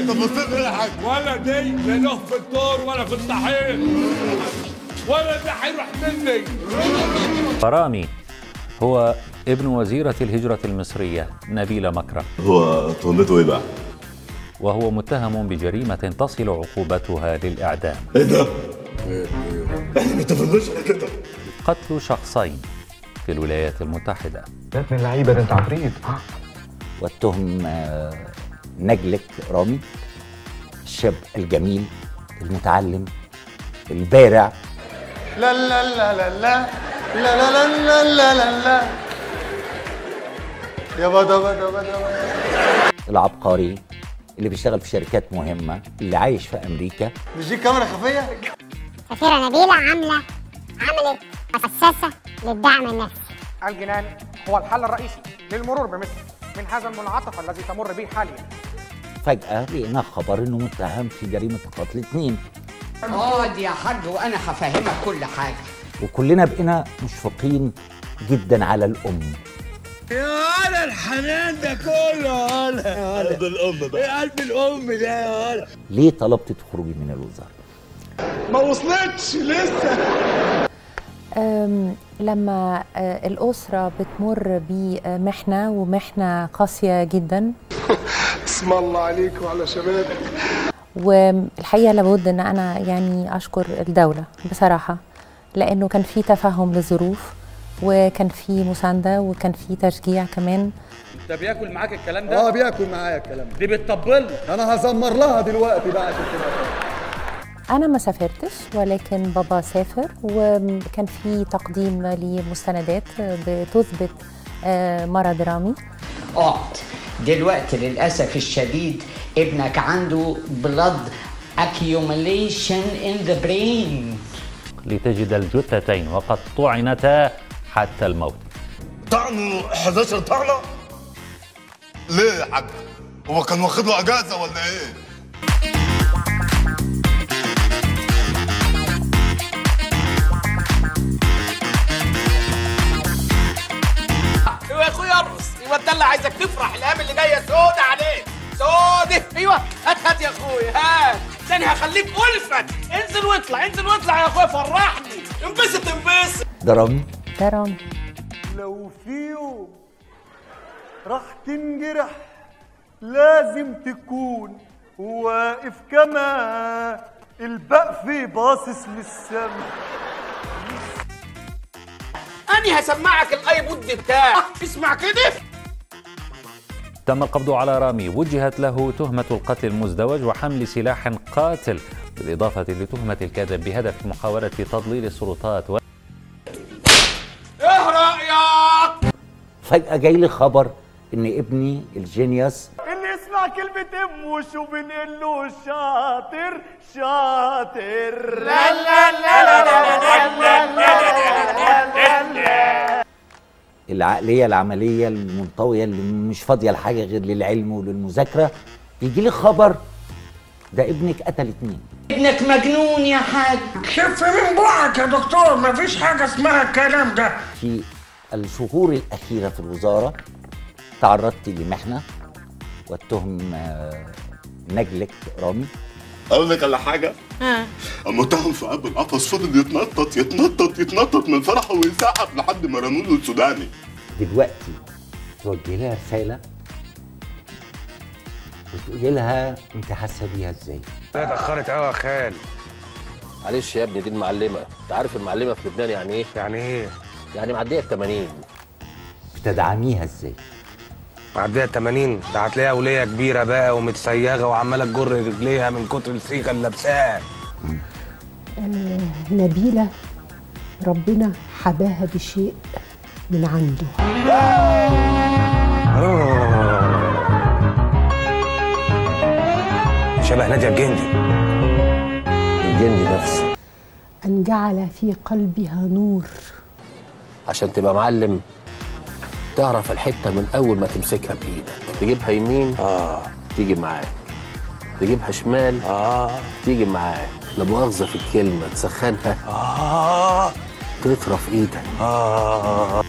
انت بصيت لي حاجه ولا دي لا له في الدور ولا في الطحين ولا ده هيروح مني رامي هو ابن وزيرة الهجرة المصرية نبيلة مكرم هو تهمته ايه بقى؟ وهو متهم بجريمة تصل عقوبتها للإعدام ايه ده؟ احنا ما اتفقناش على كده قتل شخصين في الولايات المتحدة يا ابن اللعيبه ده انت عفريت واتهم آه، نجلك رامي الشاب الجميل المتعلم البارع لا لا لا لا لا لا لا لا لا لا لا يا بدا بدا بدا العبقري اللي بيشتغل في شركات مهمة اللي عايش في أمريكا مش دي كاميرا خفيه سفيرة نبيلة عاملة عملت مؤسسة للدعم النفسي الجنان هو الحل الرئيسي للمرور بمصر من هذا المنعطف الذي تمر به حاليا فجأة لقينا خبر إنه متهم في جريمة قتل اتنين اقعد يا حاج وانا هفهمك كل حاجه وكلنا بقينا مشفقين جدا على الأم يا ولا الحنان ده كله يا ولا يا ولا ده الام بقى ايه قلب الام ده يا ولا ليه طلبت تخرجي من الوزارة ما وصلتش لسه أم، لما آه، الأسرة بتمر بمحنة ومحنة قاسية جدا اسم الله عليك وعلى شبابك والحقيقة لابد أن أنا يعني أشكر الدولة بصراحة لأنه كان في تفهم للظروف وكان في مساندة وكان في تشجيع كمان ده بياكل معاك الكلام اه بياكل معايا الكلام ده دي بتطبل انا هزمر لها دلوقتي بقى عشان كده أنا ما سافرتش ولكن بابا سافر وكان في تقديم لمستندات بتثبت آه، مرض رامي اقعد دلوقتي للاسف الشديد ابنك عنده blood accumulation in the brain لتجد الجثتين وقد طعنتا حتى الموت طعنه 11 طعنه؟ ليه يا حاج؟ هو كان واخد له اجازه ولا ايه؟ يا اخويا ارقص ايوه ده اللي عايزك تفرح الايام اللي جايه سودة عليك سودة ايوه هات هات يا اخويا هات ثاني هخليك الفت انزل واطلع انزل واطلع يا اخويا فرحني انبسط انبسط ده رامي ده رامي لو في يوم راح تنجرح لازم تكون واقف كما البقف باصص للسما اني هسمعك الايبود بتاعك اسمع كده تم القبض على رامي وجهت له تهمة القتل المزدوج وحمل سلاح قاتل بالإضافة لتهمة الكذب بهدف محاولة تضليل السلطات و... ايه رايك فجأة جاي لي خبر إن ابني الجينيوس اللي يسمع كلمة ام وشو بنقول له شاطر شاطر لا لا لا لا لا لا لا العقلية العملية المنطوية اللي مش فاضية لحاجة غير للعلم وللمذاكرة يجي لي خبر ده ابنك قتل اتنين ابنك مجنون يا حاج خف من بقك يا دكتور مفيش حاجه اسمها الكلام ده في الشهور الأخيرة في الوزارة تعرضت لمحنة واتهم آه، نجلك رامي اقول لك على حاجه؟ المتهم في قلب القفص فضل يتنطط يتنطط يتنطط من فرحه ويسقف لحد ما رموا له السوداني دلوقتي توجهي لها رسالة وتقولي لها انت حاسة بيها ازاي هي اتاخرت قوي يا خال معلش يا ابني دي المعلمه انت عارف المعلمه في لبنان يعني ايه يعني ايه يعني معديه ال 80 بتدعميها ازاي معديه 80 ده هتلاقيها وليه كبيره بقى ومتسيغه وعماله تجر رجليها من كتر الصيغه اللي لابساها نبيلة ربنا حباها بشيء من عنده شبه ناديه الجندي الجندي نفسه أن جعل في قلبها نور عشان تبقى معلم تعرف الحته من اول ما تمسكها بايدك تجيبها يمين اه تيجي معاك تجيبها شمال اه تيجي معاك لا مؤاخذه في الكلمه تسخنها اه تطرف ايدك اه